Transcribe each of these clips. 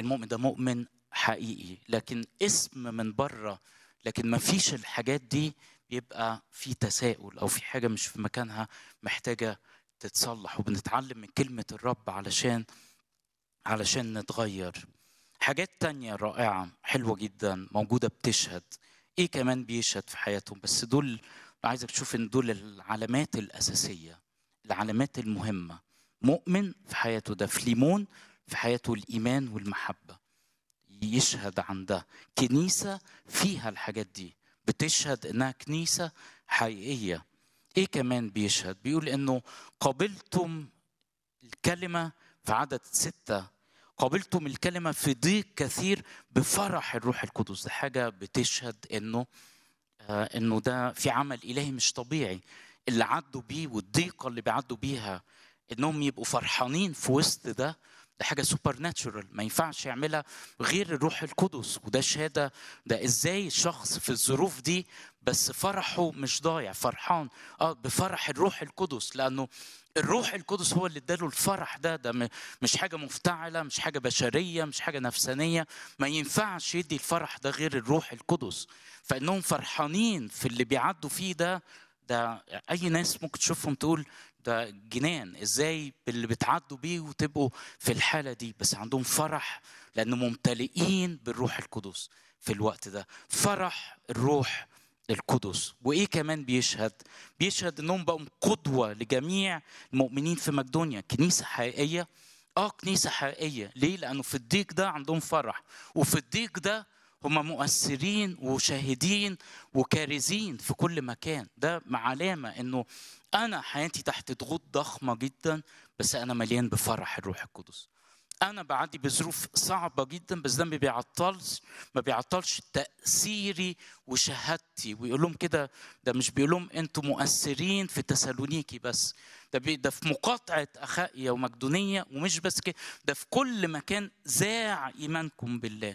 المؤمن ده مؤمن حقيقي لكن اسم من بره لكن ما فيش الحاجات دي بيبقى في تساؤل او في حاجه مش في مكانها محتاجه تتصلح وبنتعلم من كلمه الرب علشان علشان نتغير حاجات تانية رائعة حلوة جدا موجودة بتشهد ايه كمان بيشهد في حياتهم بس دول عايزك تشوف ان دول العلامات الأساسية العلامات المهمة مؤمن في حياته ده فليمون في حياته الإيمان والمحبة يشهد عن ده كنيسة فيها الحاجات دي بتشهد انها كنيسة حقيقية ايه كمان بيشهد بيقول انه قبلتم الكلمة في عدد ستة قبلتم الكلمة في ضيق كثير بفرح الروح القدس ده حاجة بتشهد انه آه انه ده في عمل الهي مش طبيعي اللي عدوا بيه والضيقة اللي بيعدوا بيها انهم يبقوا فرحانين في وسط ده ده حاجه سوبر ناتشورال ما ينفعش يعملها غير الروح القدس وده شهاده ده ازاي شخص في الظروف دي بس فرحه مش ضايع فرحان اه بفرح الروح القدس لانه الروح القدس هو اللي اداله الفرح ده ده مش حاجه مفتعله مش حاجه بشريه مش حاجه نفسانيه ما ينفعش يدي الفرح ده غير الروح القدس فانهم فرحانين في اللي بيعدوا فيه ده ده اي ناس ممكن تشوفهم تقول ده جنان ازاي باللي بتعدوا بيه وتبقوا في الحاله دي بس عندهم فرح لان ممتلئين بالروح القدس في الوقت ده فرح الروح القدس وايه كمان بيشهد بيشهد انهم بقوا قدوه لجميع المؤمنين في مقدونيا كنيسه حقيقيه اه كنيسه حقيقيه ليه لانه في الضيق ده عندهم فرح وفي الضيق ده هم مؤثرين وشاهدين وكارزين في كل مكان ده علامه انه انا حياتي تحت ضغوط ضخمه جدا بس انا مليان بفرح الروح القدس انا بعدي بظروف صعبه جدا بس ده ما بيعطلش ما بيعطلش تاثيري وشهادتي ويقول لهم كده ده مش بيقول لهم انتوا مؤثرين في تسالونيكي بس ده بي ده في مقاطعه اخائيا ومقدونيه ومش بس كده ده في كل مكان ذاع ايمانكم بالله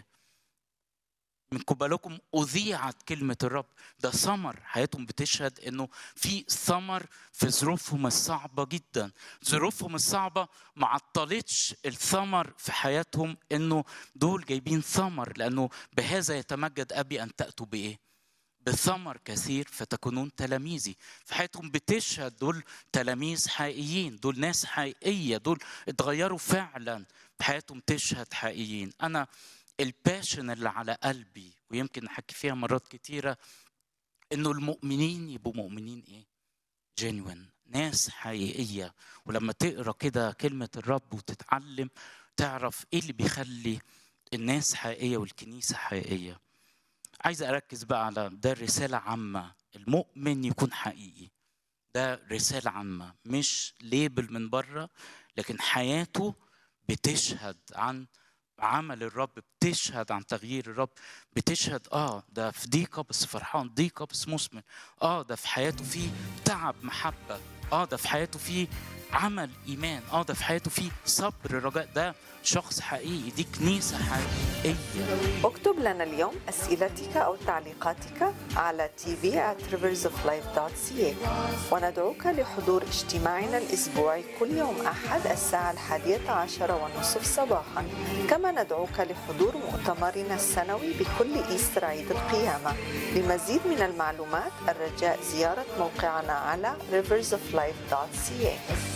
من قبلكم أذيعت كلمة الرب ده ثمر حياتهم بتشهد إنه في ثمر في ظروفهم الصعبة جدا ظروفهم الصعبة ما عطلتش الثمر في حياتهم إنه دول جايبين ثمر لأنه بهذا يتمجد أبي أن تأتوا بإيه؟ بثمر كثير فتكونون تلاميذي في حياتهم بتشهد دول تلاميذ حقيقيين دول ناس حقيقية دول اتغيروا فعلا في حياتهم تشهد حقيقيين أنا الباشن اللي على قلبي ويمكن نحكي فيها مرات كتيرة انه المؤمنين يبقوا مؤمنين ايه جينوين ناس حقيقية ولما تقرا كده كلمة الرب وتتعلم تعرف ايه اللي بيخلي الناس حقيقية والكنيسة حقيقية عايز اركز بقى على ده رسالة عامة المؤمن يكون حقيقي ده رسالة عامة مش ليبل من بره لكن حياته بتشهد عن عمل الرب بتشهد عن تغيير الرب بتشهد اه ده في ضيقه بس فرحان ضيقه بس مثمر اه ده في حياته في تعب محبه اه ده في حياته في عمل ايمان اه ده في حياته في صبر رجاء ده شخص حقيقي دي كنيسه حقيقيه اكتب لنا اليوم اسئلتك او تعليقاتك على tv at riversoflife.ca وندعوك لحضور اجتماعنا الاسبوعي كل يوم احد الساعه الحادية عشر والنصف صباحا كما ندعوك لحضور مؤتمرنا السنوي بكل ايستر عيد القيامه لمزيد من المعلومات الرجاء زياره موقعنا على riversoflife.ca